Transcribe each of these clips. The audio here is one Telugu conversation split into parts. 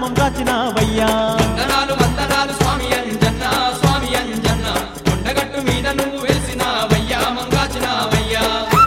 మంగాచినావయ్యా వందనాలు వందనాలు స్వామి అంజన్న స్వామి అంజన్న కొండగట్టు మీద నువ్వు వెలిసినావయ్యా మంగాచినావయ్యా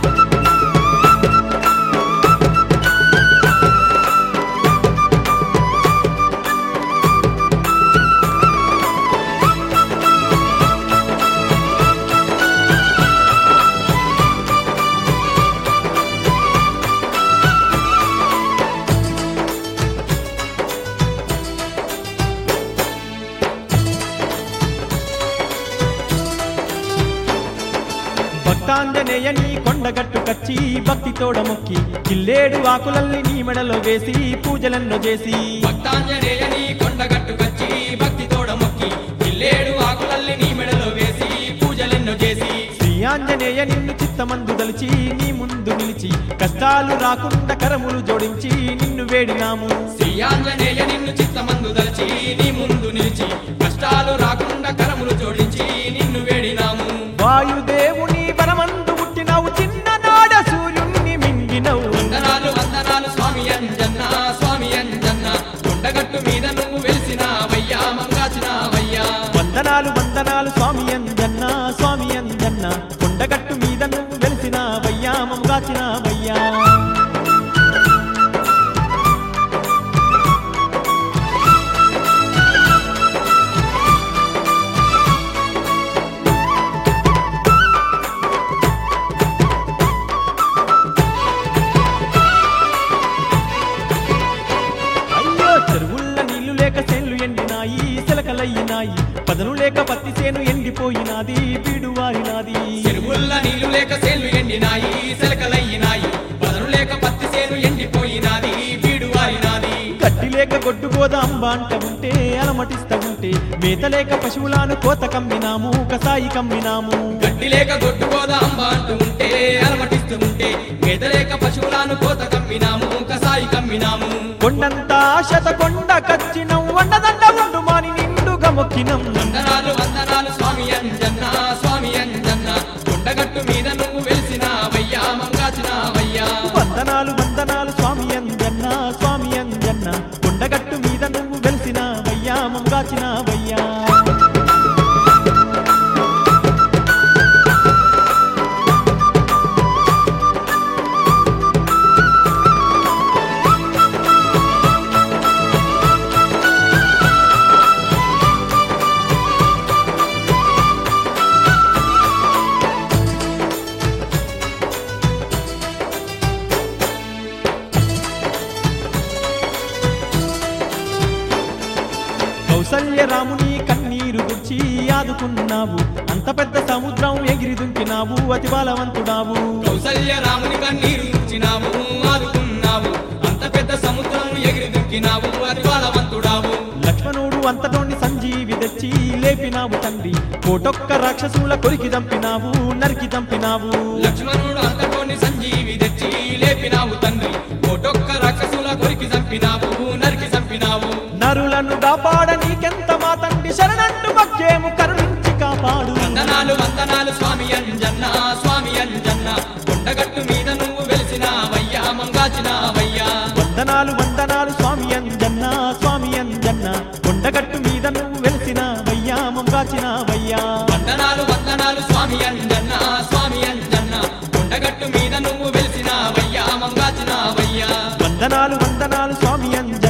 భక్తాంజనేయ నీ కొండగట్టు కచ్చి భక్తితోడ మొక్కి కిల్లేడు ఆకులల్ని నీ మెడలో వేసి పూజలెన్నో చేసి భక్తాంజనేయ నీ కొండగట్టు కచ్చి భక్తి తోడ మొక్కి ఇల్లేడు ఆకులల్లి నీ మెడలో వేసి పూజలెన్నో చేసి శ్రీ ఆంజనేయ నిన్ను చిత్తమందు దలిచి నీ ముందు నిలిచి కష్టాలు రాకుండా కరములు జోడించి నిన్ను వేడినాము శ్రీ ఆంజనేయ నిన్ను చిత్తమందు దలచి నీ ముందు నిలిచి కష్టాలు రాకుండా కరములు జోడించి నిన్ను వేడినాము వాయుదేవుని వరమందు పుట్టినవు చిన్ననాడ సూర్యుణ్ణి మింగినవు వందనాలు వందనాలు స్వామి అంజన్న స్వామి అంజన్న కొండగట్టు మీద నువ్వు వెలిసినావయ్యా మంగాచినావయ్యా వందనాలు వందనాలు స్వామి అంజన్న స్వామి అంజన్న కొండగట్టు మీద నువ్వు వెలిసిన వయ్యా మంగాచిన వయ్యా అయ్యో చెరువుల్ల నీళ్లు లేక సేన్లు ఎండినాయి సెలకలయ్యినాయి పదను లేక పత్తి సేను ఎండిపోయినాది బీడు వారినాది చెరువుల్ల నీళ్లు లేక సేలు ఎండినాయి సెలకలయ్యినాయి బదరు లేక పత్తి సేను ఎండిపోయినాది బీడు వారినాది గడ్డి లేక గొడ్డు గోదాంబ అంట ఉంటే అలమటిస్త ఉంటే మేత లేక పశువులను కోత కమ్మినాము కసాయి కమ్మినాము గడ్డి లేక గొడ్డు గోదాంబ అంటూ ఉంటే అలమటిస్తూ ఉంటే గేద లేక పశువులను కోత కమ్మినాము కసాయి కమ్మినాము కొండంతా శత కొండ కచ్చినం వండదండ ఉండు మాని నిండుగా మొక్కినం వందనాలు వందనాలు స్వామి అంజన్న స్వామి అంజన్న కొండగట్టు మీద నువ్వు వెలిసినావయ్యా మంగాచినావయ్యా వందనాలు వందనాలు స్వామి అంజన్న స్వామి అంజన్న కొండగట్టు మీద నువ్వు వెలిసిన వయ్యా మంగాచిన వయ్యా కౌసల్య రాముని కన్నీరు గుర్చి ఆదుకున్నావు అంత పెద్ద సముద్రం ఎగిరి దుంకినావు అతి బలవంతుడావు కౌసల్య రాముని కన్నీరు ఇచ్చినావు ఆదుకున్నావు అంత పెద్ద సముద్రం ఎగిరి దుక్కినావు అది బలవంతుడావు లక్ష్మణుడు అంతటోని సంజీవి తెచ్చి లేపినావు తండ్రి కోటొక్క రాక్షసుల కొరికి దంపినావు నరికి దంపినావు లక్ష్మణుడు అంతటోని సంజీవి తెచ్చి లేపినావు తండ్రి కోటొక్క రాక్షసుల కొరికి చంపినావు నరికి చంపినావు నరులను కాపాడ నీకెంత మా తండ్రి శరణంటు మక్కేము కరుణించి కాపాడు వందనాలు వందనాలు స్వామి అంజన్న స్వామి అంజన్న కొండగట్టు మీద నువ్వు వెలిసినావయ్యా మంగాచినావయ్యా వందనాలు వందనాలు స్వామి అంజన్న స్వామి అంజన్న కొండగట్టు మీద నువ్వు వెలిసిన వయ్యా మంగాచిన వయ్యా వందనాలు వందనాలు స్వామి అంజన్న స్వామి అంజన్న కొండగట్టు మీద నువ్వు వెలిసినావయ్యా మంగాచినావయ్యా వందనాలు వందనాలు స్వామి అంజన్న